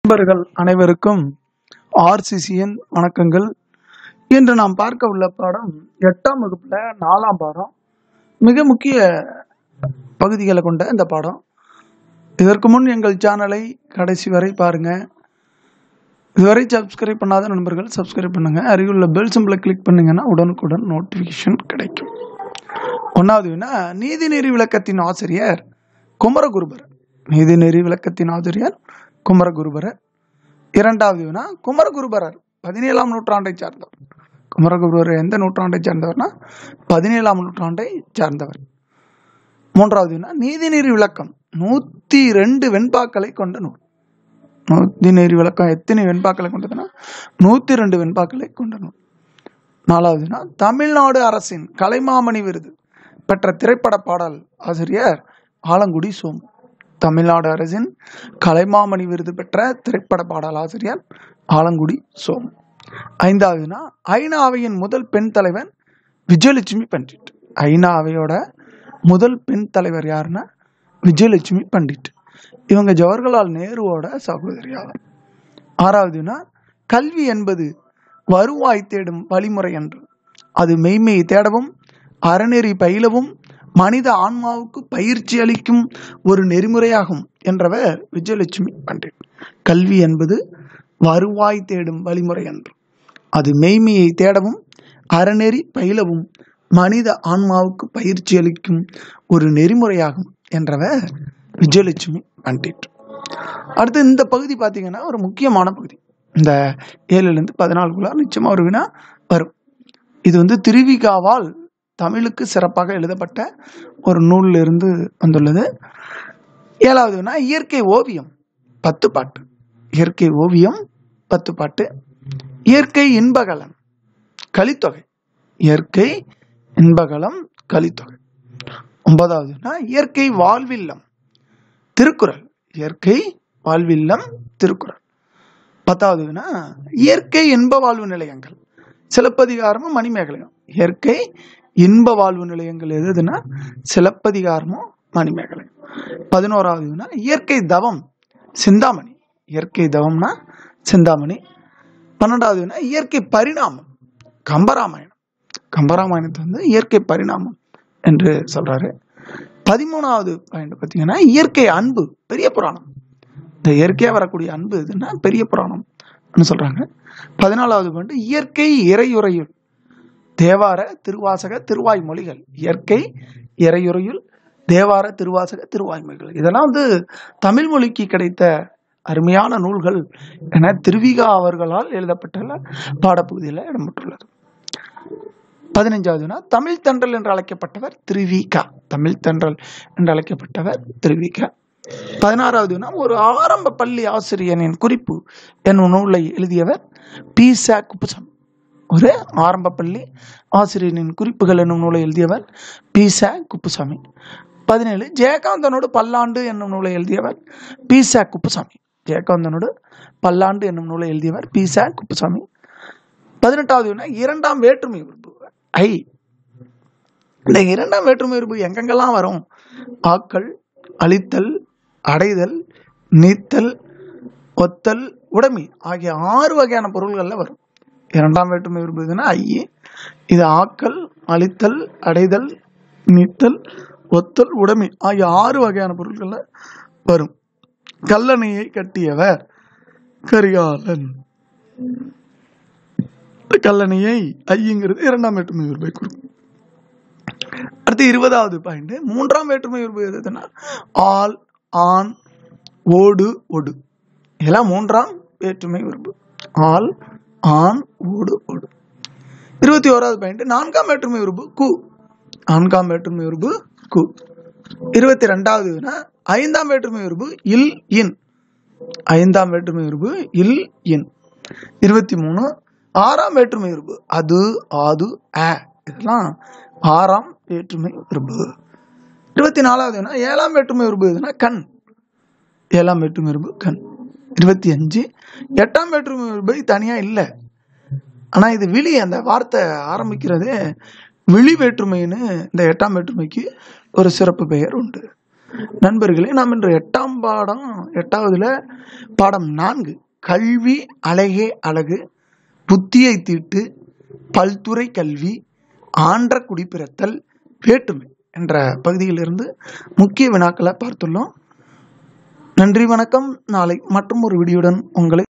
நண்பர்கள் அனைவருக்கும் ஆர்சிசியின் வணக்கங்கள் இன்று நாம் பார்க்க உள்ள பாடம் எட்டாம் வகுப்புல நாலாம் பாடம் மிக முக்கிய பகுதிகளை கொண்ட இந்த பாடம் இதற்கு முன் எங்கள் சேனலை கடைசி வரை பாருங்க இதுவரை சப்ஸ்கிரைப் பண்ணாத நண்பர்கள் சப்ஸ்கிரைப் பண்ணுங்க அருகிலுள்ள பெல் சிம்பிளை கிளிக் பண்ணீங்கன்னா உடனுக்குடன் நோட்டிஃபிகேஷன் கிடைக்கும் ஒன்றாவது வினா நீதிநெறி விளக்கத்தின் ஆசிரியர் குமரகுருபர் நீதிநெறி விளக்கத்தின் ஆசிரியர் குமரகுருபரர் இரண்டாவது வினா குமரகுருபரர் பதினேழாம் நூற்றாண்டை சார்ந்தவர் குமரகுருபரர் எந்த நூற்றாண்டை சார்ந்தவர்னா பதினேழாம் நூற்றாண்டை சார்ந்தவர் மூன்றாவது வினா நீதிநெறி விளக்கம் நூத்தி ரெண்டு வெண்பாக்களை கொண்ட நூல் நீதிநெறி விளக்கம் எத்தனை வெண்பாக்களை கொண்டதுன்னா நூத்தி ரெண்டு வெண்பாக்களை கொண்ட நூல் நாலாவதுனா தமிழ்நாடு அரசின் கலைமாமணி விருது பெற்ற திரைப்பட பாடல் ஆசிரியர் ஆலங்குடி சோமு தமிழ்நாடு அரசின் கலைமாமணி விருது பெற்ற திரைப்பட பாடல் ஆசிரியர் ஆலங்குடி சோமு ஐந்தாவதுனா ஐநா அவையின் முதல் பெண் தலைவர் விஜயலட்சுமி பண்டிட் ஐநா அவையோட முதல் பெண் தலைவர் யாருன்னா விஜயலட்சுமி பண்டிட் இவங்க ஜவஹர்லால் நேருவோட சகோதரி ஆவார் ஆறாவதுனா கல்வி என்பது வருவாய் தேடும் வழிமுறை என்று அது மெய்மையை தேடவும் அறநெறி பயிலவும் மனித ஆன்மாவுக்கு பயிற்சி அளிக்கும் ஒரு நெறிமுறையாகும் என்றவர் விஜயலட்சுமி பண்டிட் கல்வி என்பது வருவாய் தேடும் வழிமுறை என்று அது மெய்மையை தேடவும் அறநெறி பயிலவும் மனித ஆன்மாவுக்கு பயிற்சி அளிக்கும் ஒரு நெறிமுறையாகும் என்றவர் விஜயலட்சுமி பண்டிட் அடுத்து இந்த பகுதி பார்த்தீங்கன்னா ஒரு முக்கியமான பகுதி இந்த ஏழுலேருந்து பதினாலுக்குள்ள நிச்சயமாக ஒரு வினா வரும் இது வந்து திருவிகாவால் தமிழுக்கு சிறப்பாக எழுதப்பட்ட ஒரு நூலில் இருந்து வந்துள்ளது ஏழாவது வினா இயற்கை ஓவியம் பத்து பாட்டு இயற்கை ஓவியம் பத்து பாட்டு இயற்கை இன்பகலம் கலித்தொகை இயற்கை இன்பகலம் கலித்தொகை ஒன்பதாவதுனா இயற்கை வாழ்வில்லம் திருக்குறள் இயற்கை வாழ்வில்லம் திருக்குறள் பத்தாவதுனா இயற்கை இன்ப வாழ்வு நிலையங்கள் சிலப்பதிகாரமும் மணிமேகலையும் இயற்கை இன்ப வாழ்வு நிலையங்கள் எதுனா சிலப்பதிகாரமும் மணிமேகலையும் பதினோராவதுனா இயற்கை தவம் சிந்தாமணி இயற்கை தவம்னா சிந்தாமணி பன்னெண்டாவதுனா இயற்கை பரிணாமம் கம்பராமாயணம் கம்பராமாயணத்தை வந்து இயற்கை பரிணாமம் என்று சொல்றாரு பதிமூணாவது பாயிண்ட் பார்த்தீங்கன்னா இயற்கை அன்பு பெரிய புராணம் இந்த இயற்கையாக வரக்கூடிய அன்பு எதுன்னா பெரிய புராணம்னு சொல்றாங்க பதினாலாவது பாயிண்ட் இயற்கை இறையுறையுள் தேவார திருவாசக திருவாய் மொழிகள் இயற்கை இறையுறையுள் தேவார திருவாசக திருவாய் மொழிகள் இதெல்லாம் வந்து தமிழ் மொழிக்கு கிடைத்த அருமையான நூல்கள் என திருவிகா அவர்களால் எழுதப்பட்டுள்ள பாடப்பகுதியில் இடம்பெற்றுள்ளது பதினைஞ்சாவதுனா தமிழ் தென்றல் என்று அழைக்கப்பட்டவர் திருவிகா தமிழ் தென்றல் என்று அழைக்கப்பட்டவர் திருவிகா பதினாறாவதுனா ஒரு ஆரம்ப பள்ளி ஆசிரியனின் குறிப்பு என்னும் நூலை எழுதியவர் பி ச குப்புசாமி ஒரு ஆரம்ப பள்ளி ஆசிரியனின் குறிப்புகள் என்னும் நூலை எழுதியவர் பி ச குப்புசாமி பதினேழு ஜெயகாந்தனோடு பல்லாண்டு என்னும் நூலை எழுதியவர் பி ச குப்புசாமி ஜெயகாந்தனோடு பல்லாண்டு என்னும் நூலை எழுதியவர் பி ச குப்புசாமி பதினெட்டாவது இரண்டாம் வேற்றுமை உறுப்பு ஐ இந்த இரண்டாம் வேற்றுமை உறுப்பு எங்கெங்கெல்லாம் வரும் ஆக்கள் அழித்தல் அடைதல் நீத்தல் ஒத்தல் உடைமை ஆகிய ஆறு வகையான பொருள்கள்ல வரும் இரண்டாம் வேற்றுமை உறுப்பு எதுனா ஐ இது ஆக்கல் அழித்தல் அடைதல் நீத்தல் ஒத்தல் உடைமை ஆகிய ஆறு வகையான பொருள்கள்ல வரும் கல்லணையை கட்டியவர் கரிகாலன் கல்லணையை ஐங்கிறது இரண்டாம் வேற்றுமை உருவை குறிக்கும் அடுத்து இருபதாவது பாயிண்ட் மூன்றாம் வேற்றுமை உருவு எதுனா ஆல் ஆண் ஓடு ஒடு இதெல்லாம் மூன்றாம் வேற்றுமை உருவு ஆல் ஆண் ஓடு ஒடு இருபத்தி ஓராவது பாயிண்ட் நான்காம் வேற்றுமை உருவு கு நான்காம் வேற்றுமை உருவு கு இருபத்தி ரெண்டாவதுனா ஐந்தாம் வேற்றுமை உருவு இல் இன் ஐந்தாம் வேற்றுமை உருவு இல் இன் இருபத்தி மூணு ஆறாம் வேற்றுமை உருவு அது ஆது அ இதெல்லாம் ஆறாம் வேற்றுமை உருவு இருபத்தி நாலாவதுனா ஏழாம் வேற்றுமை உருவு எதுனா கண் ஏழாம் வேற்றுமை உருவு கண் இருபத்தி அஞ்சு எட்டாம் வேற்றுமை உருவு தனியா இல்லை ஆனா இது விழி அந்த வார்த்தை ஆரம்பிக்கிறது விழி வேற்றுமைன்னு இந்த எட்டாம் வேற்றுமைக்கு ஒரு சிறப்பு பெயர் உண்டு நண்பர்களே நாம் இன்று எட்டாம் பாடம் எட்டாவதுல பாடம் நான்கு கல்வி அழகே அழகு புத்தியை தீட்டு பல்துறை கல்வி ஆன்ற குடிப்பிறத்தல் வேற்றுமை என்ற பகுதியிலிருந்து முக்கிய வினாக்களை பார்த்துள்ளோம் நன்றி வணக்கம் நாளை மற்றும் ஒரு வீடியோடன் உங்களை